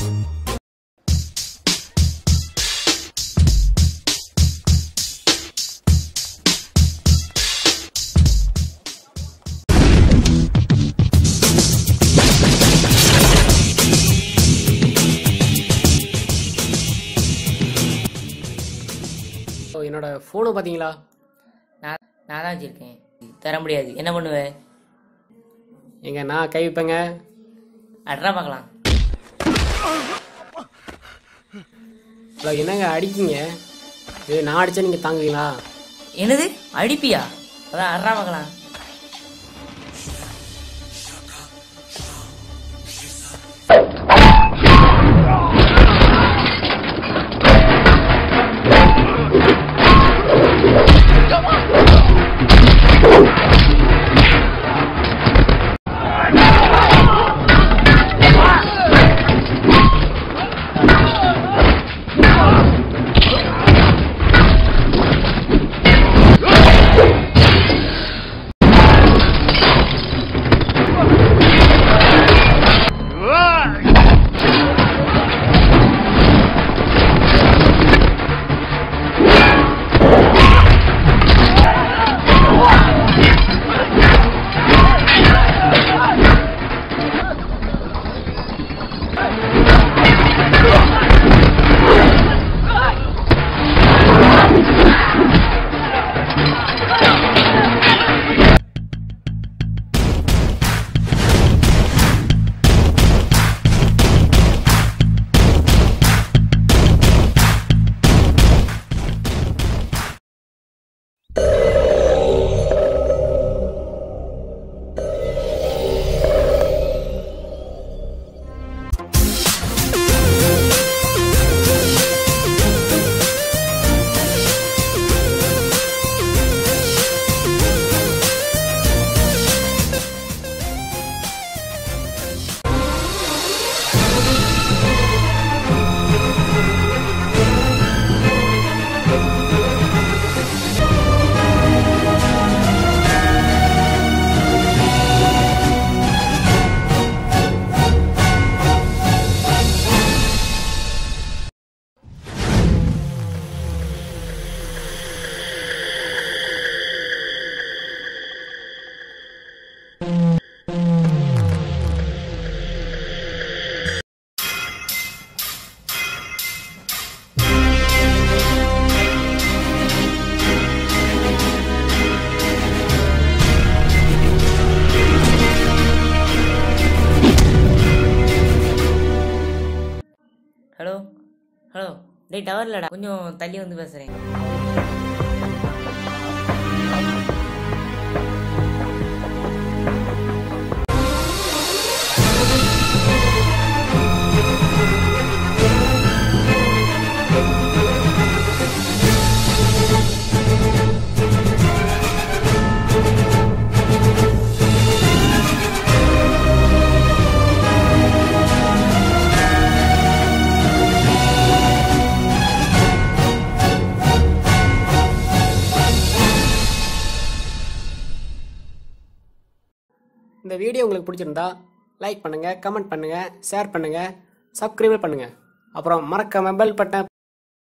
ஓ என்னோட ஃபோனை பார்த்தீங்களா நான் நான் தான் வச்சிருக்கேன் தர முடியாது என்ன பண்ணுவேன் எங்க நான் கை வைப்பேங்க அட்ரா பார்க்கலாம் ஹலோ என்னங்க அடிக்கீங்க ஏ நான் அடிச்சா நீங்கள் தாங்குவீங்களா என்னது அடிப்பியா அதான் அட்ரா பார்க்கலாம் ஹலோ ஹலோ டேய் டவர் இல்லடா கொஞ்சம் தள்ளி வந்து பேசுகிறேன் இந்த வீடியோ உங்களுக்கு பிடிச்சிருந்தா லைக் பண்ணுங்கள் கமெண்ட் பண்ணுங்கள் ஷேர் பண்ணுங்கள் சப்ஸ்கிரைப் பண்ணுங்கள் அப்புறம் மறக்காம பெல் பட்டன்